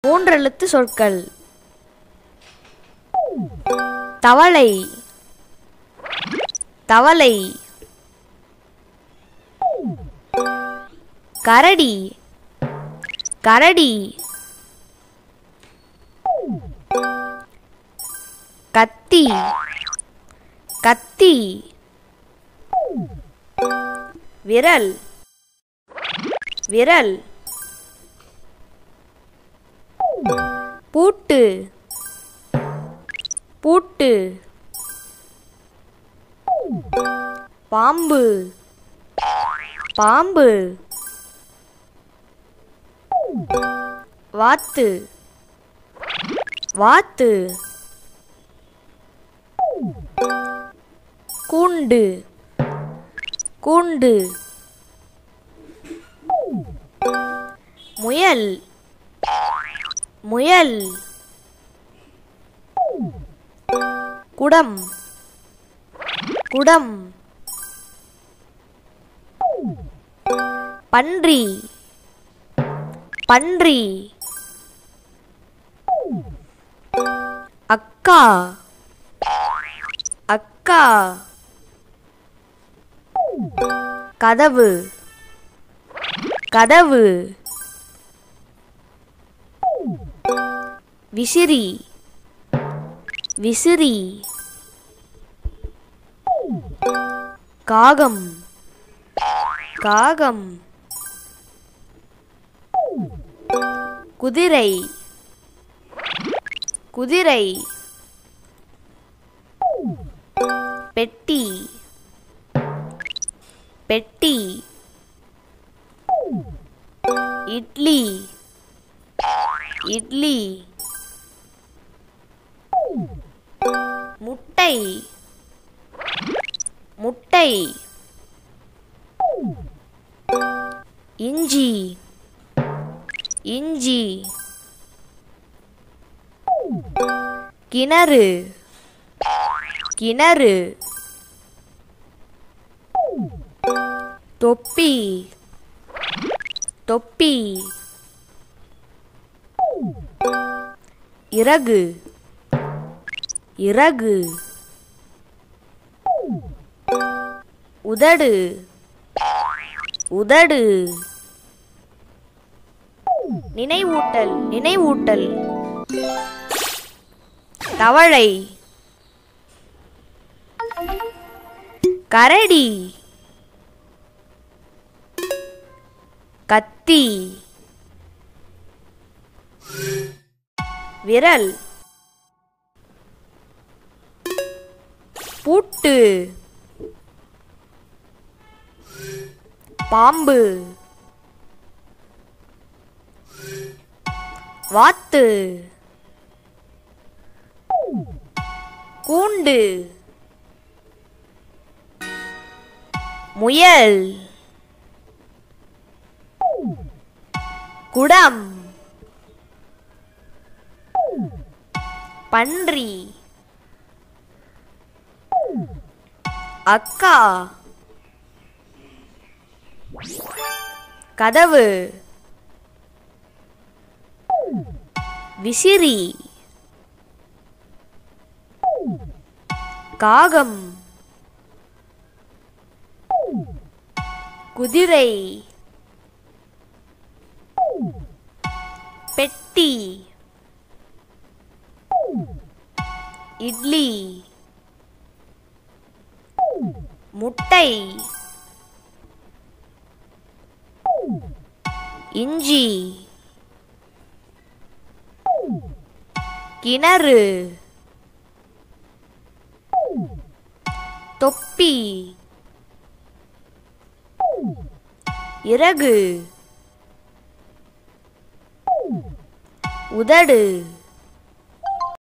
மூன்றெழுத்து சொற்கள் தவளை தவளை கரடி கரடி கத்தி கத்தி விரல் விரல் பூட்டு பூட்டு பாம்பு பாம்பு வாத்து வாத்து கூண்டு கூண்டு முயல் முயல் குடம் குடம் பன்றி பன்றி அக்கா அக்கா கதவு கதவு விசிறி விசிறி காகம் காகம் குதிரை குதிரை பெட்டி பெட்டி இட்லி இட்லி முட்டை முட்டை இஞ்சி இஞ்சி கிணறு கிணறு தொப்பி தொப்பி இறகு இறகு உதடு உதடு நினைவூட்டல் நினைவூட்டல் தவளை கரடி கத்தி விரல் பூட்டு பாம்பு வாத்து கூண்டு முயல் குடம் பன்றி அக்கா கதவு விசிறி காகம் குதிரை பெட்டி இட்லி முட்டை இஞ்சி கிணறு தொப்பி இறகு உதடு